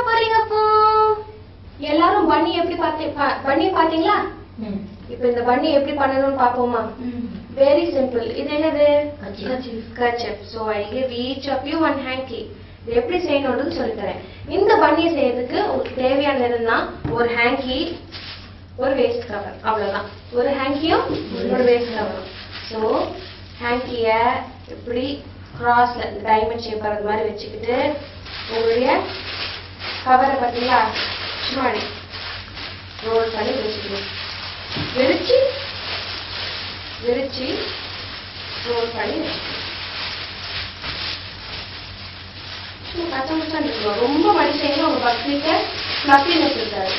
போறீங்க அப்போ எல்லாரும் பன்னி எப்படி பாத்தி பன்னி பாத்தீங்களா இப்போ இந்த பன்னி எப்படி பண்ணணும்னு பாப்போமா வெரி சிம்பிள் இது என்னது Kerchief. Kerchief so I give each of you one hankie இது எப்படி செய்யணும்னு சொல்லி தரேன் இந்த பன்னியை செய்யறதுக்கு உங்களுக்கு தேவையான என்னன்னா ஒரு ஹேங்கி ஒரு வேஸ்ட் கவர் அவ்வளவுதான் ஒரு ஹேங்கியும் ஒரு வேஸ்ட் கவரும் ஸோ ஹேங்கிய இப்படி கிராஸ்ல டைமண்ட் ஷேப் வர்றது மாதிரி வச்சுக்கிட்டு உங்களுடைய கவரை பார்த்தீங்களா சும்மா ரோல் பண்ணி வச்சுக்கணும் விரிச்சு விரிச்சு ரோல் பண்ணி வச்சுக்கணும் சும்மா பச்சை முச்சான் இருக்கணும் ரொம்ப மடிச்சீங்கன்னா உங்க பக்திக்கு ஃப்ளஃபினஸ் இருக்காது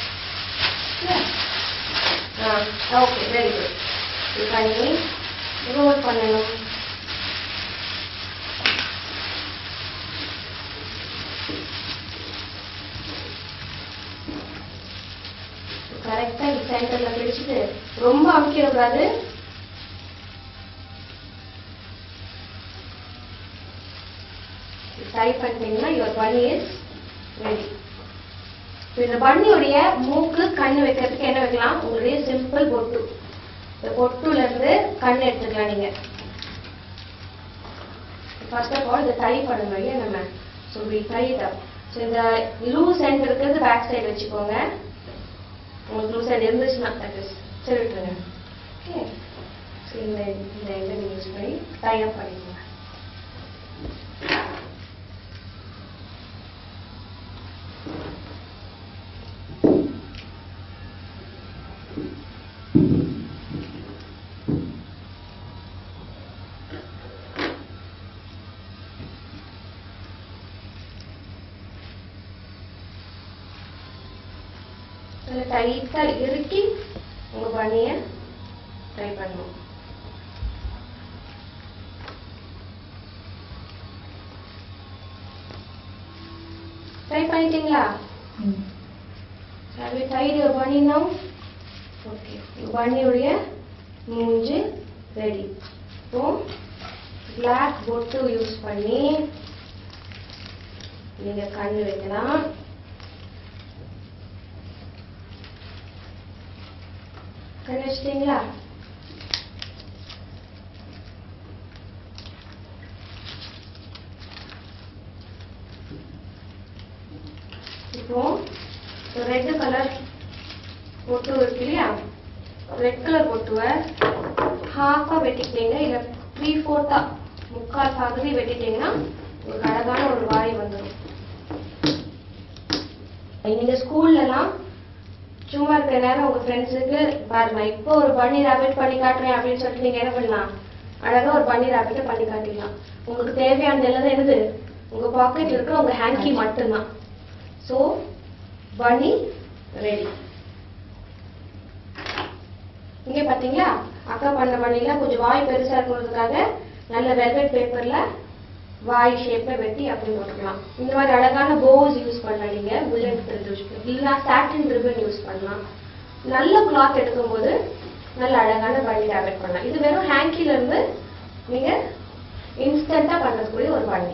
ஓகே வெரி குட் இது பண்ணி ரோல் பண்ணணும் கரெக்டா இது சென்டர்ல பிடிச்சிட்டு ரொம்ப அமுக்கிடக்கூடாது ட்ரை பண்ணிட்டீங்கன்னா யுவர் பனி இஸ் ரெடி இந்த பன்னியுடைய மூக்கு கண் வைக்கிறதுக்கு என்ன வைக்கலாம் உங்களுடைய சிம்பிள் பொட்டு இந்த பொட்டுல இருந்து கண் எடுத்துக்கலாம் நீங்க ஃபர்ஸ்ட் ஆஃப் ஆல் இதை டை பண்ணுங்க இல்லையா நம்ம so we tie it up so இந்த லூஸ் எண்ட் இருக்கிறது பேக் சைடு வச்சுக்கோங்க உங்களுக்கு லூஸ் எண்ட் இருந்துச்சுன்னா தட் இஸ் சரி விட்டுருங்க ஓகே ஸோ இந்த இந்த எண்டை யூஸ் பண்ணி டை அப் பண்ணிக்கோங்க நல்லா டைட்டா இறுக்கி உங்க பனிய ட்ரை பண்ணணும் ட்ரை பண்ணிட்டீங்களா Have you tied your bunny now? Okay. பன்னியுடைய மூஞ்சு ரெடி இப்போ பிளாக் பொட்டு யூஸ் பண்ணி நீங்க கண்ணு வைக்கலாம் கண்ணு வச்சிட்டீங்களா இப்போ ரெட் கலர் பொட்டு இருக்கு இல்லையா ரெட் கலர் பொட்டுவை ஹாஃபா வெட்டிக்கிட்டீங்க இல்ல த்ரீ ஃபோர்த்தா முக்கால் பகுதி வெட்டிட்டீங்கன்னா உங்களுக்கு அழகான ஒரு வாய் வந்துடும் நீங்க ஸ்கூல்லலாம் சும்மா இருக்கிற நேரம் உங்க ஃப்ரெண்ட்ஸுக்கு பாருங்க இப்போ ஒரு பன்னி ராபிட் பண்ணி காட்டுறேன் அப்படின்னு சொல்லிட்டு நீங்க என்ன பண்ணலாம் அழகா ஒரு பன்னி ராபிட்டை பண்ணி காட்டிடலாம் உங்களுக்கு தேவையானது எல்லாம் என்னது உங்க பாக்கெட்ல இருக்கிற உங்க ஹேங்கி மட்டும்தான் ஸோ பன்னி ரெடி இங்க பாத்தீங்களா அக்கா பண்ண பண்ணில கொஞ்சம் வாய் பெருசா இருக்கிறதுக்காக நல்ல வெல்வெட் பேப்பர்ல வாய் ஷேப்ல வெட்டி அப்படி போட்டுக்கலாம் இந்த மாதிரி அழகான போஸ் யூஸ் பண்ணலாம் நீங்க புல்லட் த்ரெட் யூஸ் பண்ணலாம் இல்ல சாட்டின் ரிப்பன் யூஸ் பண்ணலாம் நல்ல கிளாத் எடுக்கும்போது நல்ல அழகான பன்னி டேப்லெட் பண்ணலாம் இது வெறும் ஹேங்கில இருந்து நீங்க இன்ஸ்டன்டா பண்ணக்கூடிய ஒரு பன்னி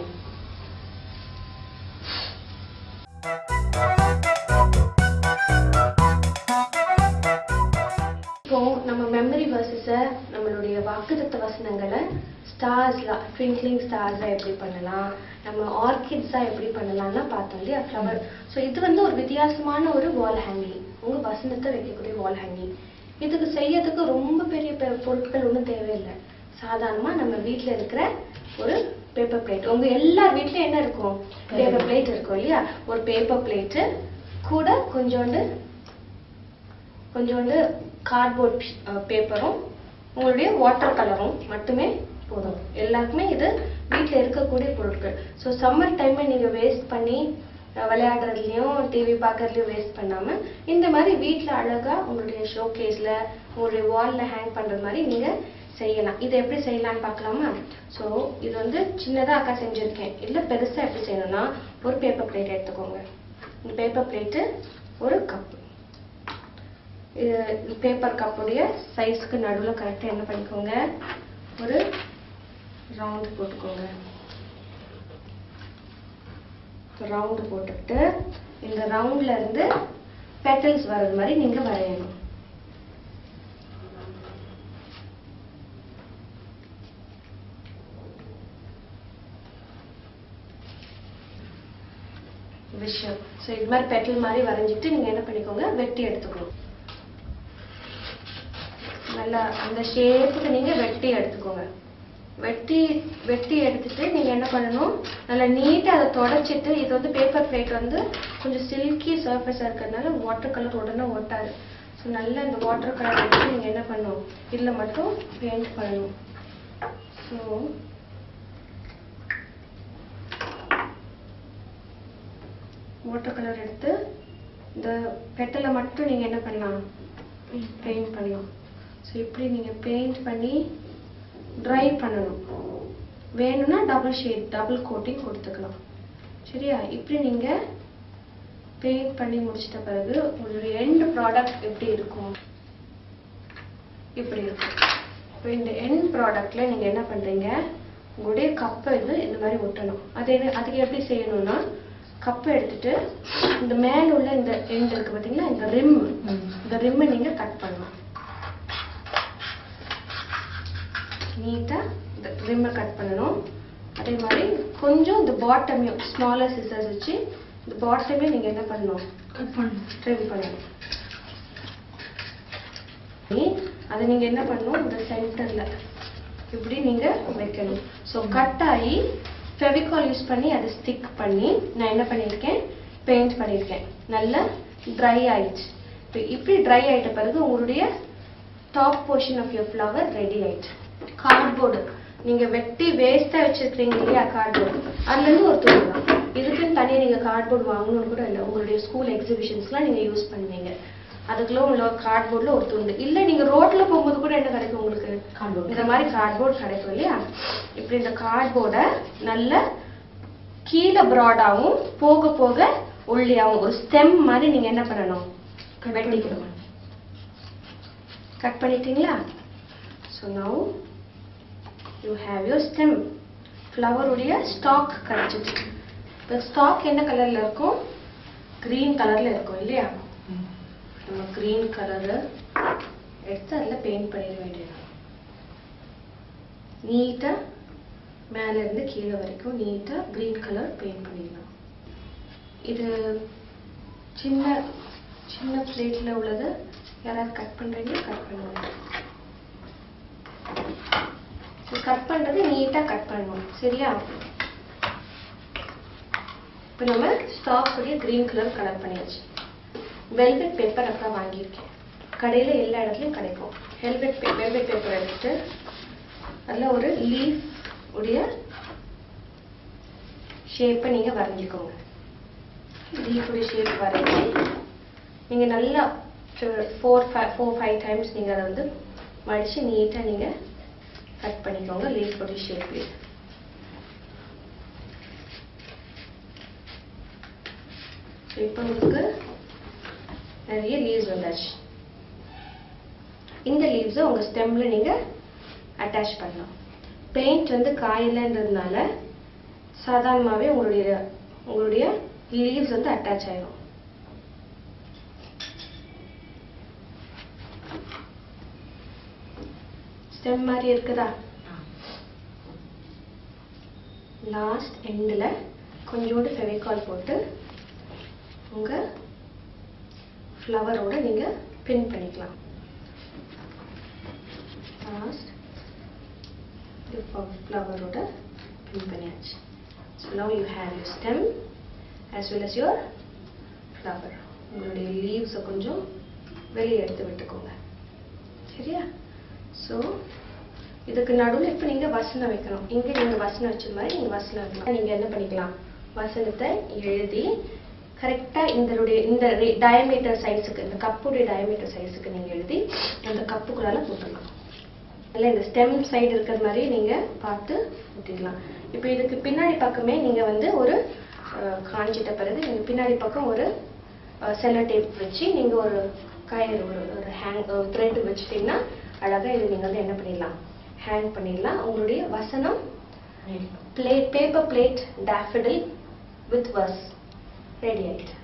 இப்போ நம்ம மெமரி வர்சஸை நம்மளுடைய வாக்குத்தத்த வசனங்களை ஸ்டார்ஸ்ல ட்விங்க்லிங் ஸ்டார்ஸை எப்படி பண்ணலாம் நம்ம ஆர்கிட்ஸா எப்படி பண்ணலாம்லாம் பார்த்தோம் இல்லையா ஃப்ளவர் ஸோ இது வந்து ஒரு வித்தியாசமான ஒரு வால் ஹேங்கிங் உங்க வசனத்தை வைக்கக்கூடிய வால் ஹேங்கிங் இதுக்கு செய்யறதுக்கு ரொம்ப பெரிய பெ- பொருட்கள் ஒன்றும் தேவையில்லை சாதாரணமா நம்ம வீட்ல இருக்கிற ஒரு பேப்பர் பிளேட் உங்க எல்லார் வீட்லயும் என்ன இருக்கும் பேப்பர் பிளேட் இருக்கும் இல்லையா ஒரு பேப்பர் பிளேட்டு கூட கொஞ்சோண்டு கொஞ்சோண்டு கார்ட்போர்ட் பேப்பரும் உங்களுடைய வாட்டர் கலரும் மட்டுமே போதும் எல்லாருக்குமே இது வீட்டில் இருக்கக்கூடிய பொருட்கள் ஸோ சம்மர் டைமை நீங்கள் வேஸ்ட் பண்ணி அஹ், விளையாடுறதுலையும் டிவி பார்க்கறதுலையும் வேஸ்ட் பண்ணாமல் இந்த மாதிரி வீட்டில் அழகாக உங்களுடைய ஷோ கேஸில் உங்களுடைய வாலில் ஹேங் பண்ணுறது மாதிரி நீங்கள் செய்யலாம் இதை எப்படி செய்யலாம்னு பார்க்கலாமா ஸோ இது வந்து சின்னதாக அக்கா செஞ்சுருக்கேன் இதில் பெருசாக எப்படி செய்யணும்னா ஒரு பேப்பர் பிளேட் எடுத்துக்கோங்க இந்த பேப்பர் பிளேட்டு ஒரு கப்பு இது பேப்பர் கப்புடைய சைஸ்க்கு நடுவில் கரெக்டாக என்ன பண்ணிக்கோங்க ஒரு ரவுண்ட் போட்டுக்கோங்க ரவுண்டு போட்டுட்டு இந்த ரவுண்ட்ல இருந்து பெட்டல்ஸ் வர்றது மாதிரி நீங்க வரையணும் விஷயம் ஸோ இது மாதிரி பெட்டல் மாதிரி வரைஞ்சிட்டு நீங்க என்ன பண்ணிக்கோங்க வெட்டி எடுத்துக்கணும் நல்லா அந்த ஷேப்புக்கு நீங்க வெட்டி எடுத்துக்கோங்க வெட்டி வெட்டி எடுத்துட்டு நீங்க என்ன பண்ணணும் நல்லா நீட்டா அதை தொடச்சிட்டு இது வந்து பேப்பர் பிளேட் வந்து கொஞ்சம் சில்கி சர்ஃபேஸா இருக்கிறதுனால வாட்டர் கலர் உடனே ஒட்டாது ஸோ நல்லா இந்த வாட்டர் கலர் வச்சு நீங்க என்ன பண்ணணும் இதுல மட்டும் பெயிண்ட் பண்ணணும் ஸோ வாட்டர் கலர் எடுத்து இந்த பெட்டலை மட்டும் நீங்க என்ன பண்ணலாம் பெயிண்ட் பண்ணலாம் ஸோ இப்படி நீங்க பெயிண்ட் பண்ணி ட்ரை பண்ணணும் வேணும்னா டபுள் ஷேட் டபுள் கோட்டிங் கொடுத்துக்கலாம் சரியா இப்படி நீங்க பெயிண்ட் பண்ணி முடிச்சிட்ட பிறகு உங்களுடைய எண்ட் ப்ராடக்ட் எப்படி இருக்கும் இப்படி இருக்கும் இப்போ இந்த எண்ட் ப்ராடக்ட்ல நீங்க என்ன பண்றீங்க உங்களுடைய கப்பை இது இந்த மாதிரி ஒட்டணும் அது என்ன அதுக்கு எப்படி செய்யணும்னா கப்பை எடுத்துட்டு இந்த மேல உள்ள இந்த எண்ட் இருக்கு பாத்தீங்களா இந்த ரிம் இந்த ரிம்மை நீங்க கட் பண்ணணும் நீட்டா இந்த ரிம்மை கட் பண்ணணும் அதே மாதிரி கொஞ்சம் இந்த பாட்டமையும் ஸ்மாலர் சிசர்ஸ் வச்சு இந்த பாட்டமே நீங்க என்ன பண்ணணும் கட் பண்ணணும் ட்ரிம் பண்ணணும் நீ அதை நீங்க என்ன பண்ணணும் இந்த சென்டர்ல இப்படி நீங்க வைக்கணும் ஸோ கட் ஆகி ஃபெவிகால் யூஸ் பண்ணி அதை ஸ்டிக் பண்ணி நான் என்ன பண்ணியிருக்கேன் பெயிண்ட் பண்ணியிருக்கேன் நல்லா ட்ரை ஆயிடுச்சு இப்போ இப்படி ட்ரை ஆயிட்ட பிறகு உங்களுடைய top portion of your flower ready ஆயிடுச்சு கார்ட்போர்டு நீங்க வெட்டி வேஸ்டா வச்சிருக்கீங்க இல்லையா கார்ட்போர்டு அதுல இருந்து ஒரு துணி தான் இதுக்குன்னு தனியா நீங்க கார்ட்போர்டு வாங்கணும்னு கூட இல்லை உங்களுடைய ஸ்கூல் எக்ஸிபிஷன்ஸ்லாம் நீங்க யூஸ் பண்ணுவீங்க அதுக்குள்ள உள்ள கார்ட்போர்ட்ல ஒரு துண்டு இல்ல நீங்க ரோட்ல போகும்போது கூட என்ன கிடைக்கும் உங்களுக்கு Cardboard. இந்த மாதிரி கார்ட்போர்ட் கிடைக்கும் இல்லையா இப்படி இந்த கார்ட்போர்டை நல்ல கீழே ப்ராடாவும் போக போக ஒல்லியாவும் ஒரு ஸ்டெம் மாதிரி நீங்க என்ன பண்ணணும் வெட்டிக்கணும் கட் பண்ணிட்டீங்களா so now you have your stem ஃப்ளவருடைய ஸ்டாக் கிடைச்சிச்சு இப்போ ஸ்டாக் என்ன கலர்ல இருக்கும் கிரீன் கலர்ல இருக்கும் இல்லையா நம்ம கிரீன் கலரு எடுத்து அதில் பெயிண்ட் பண்ணிட வேண்டியது நீட்டாக மேல இருந்து கீழே வரைக்கும் நீட்டாக கிரீன் கலர் பெயிண்ட் பண்ணிடலாம் இது சின்ன சின்ன பிளேட்ல உள்ளது யாராவது கட் பண்றீங்க கட் பண்ணுவாங்க கட் பண்றது நீட்டா கட் பண்ணணும் சரியா இப்போ நம்ம ஸ்டாக் உடைய கிரீன் கலர் கலர் பண்ணியாச்சு வெல்வெட் பேப்பர் அப்புறம் வாங்கியிருக்கேன் கடையில எல்லா இடத்துலயும் கிடைக்கும் ஹெல்வெட் வெல்வெட் பேப்பர் எடுத்துட்டு அதுல ஒரு லீஃப் உடைய ஷேப்பை நீங்க வரைஞ்சிக்கோங்க லீஃப் உடைய ஷேப் வரைஞ்சி நீங்க நல்லா ஃபோர் ஃபோர் ஃபைவ் டைம்ஸ் நீங்க அதை வந்து மடிச்சு நீட்டா நீங்க கட் பண்ணிக்கோங்க லீஃப் உடைய ஷேப்லேயே இப்போ உங்களுக்கு நிறைய லீவ்ஸ் வந்தாச்சு இந்த லீவ்ஸை உங்க ஸ்டெம்ல நீங்க அட்டாச் பண்ணலாம் பெயிண்ட் வந்து காயலன்றதுனால சாதாரணமாகவே உங்களுடைய உங்களுடைய லீவ்ஸ் வந்து அட்டாச் ஆயிடும் ஸ்டெம் மாதிரி இருக்குதா லாஸ்ட் எண்டில் கொஞ்சோண்டு ஃபெவிகால் போட்டு உங்கள் ஃப்ளவரோட நீங்கள் பின் பண்ணிக்கலாம் லாஸ்ட் ஃப்ளவரோட பின் பண்ணியாச்சு so now you have your stem as well as your flower உங்களுடைய லீவ்ஸை கொஞ்சம் வெளியே எடுத்து விட்டுக்கோங்க சரியா ஸோ இதுக்கு நடுவில் இப்போ நீங்கள் வசனம் வைக்கணும் இங்கே நீங்கள் வசனம் வச்ச மாதிரி நீங்கள் வசனம் வைக்கலாம் நீங்கள் என்ன பண்ணிக்கலாம் வசனத்தை எழுதி கரெக்டாக இதனுடைய இந்த டயமீட்டர் சைஸுக்கு இந்த கப்புடைய டயமீட்டர் சைஸுக்கு நீங்கள் எழுதி அந்த கப்புக்குள்ளால போட்டுடலாம் இல்லை இந்த ஸ்டெம் சைடு இருக்கிற மாதிரி நீங்கள் பார்த்து ஊற்றிடலாம் இப்போ இதுக்கு பின்னாடி பக்கமே நீங்கள் வந்து ஒரு அஹ், காஞ்சிட்ட பிறகு நீங்கள் பின்னாடி பக்கம் ஒரு செல்லோ டேப் வச்சு நீங்கள் ஒரு கயிறு ஒரு ஒரு ஹேங் த்ரெட் வச்சுட்டிங்கன்னா அழகாக இது நீங்கள் வந்து என்ன பண்ணிடலாம் ஹேங் பண்ணிடலாம் உங்களுடைய வசனம் plate paper plate daffodil with வர்ஸ் ரெடி ஆயிட்டு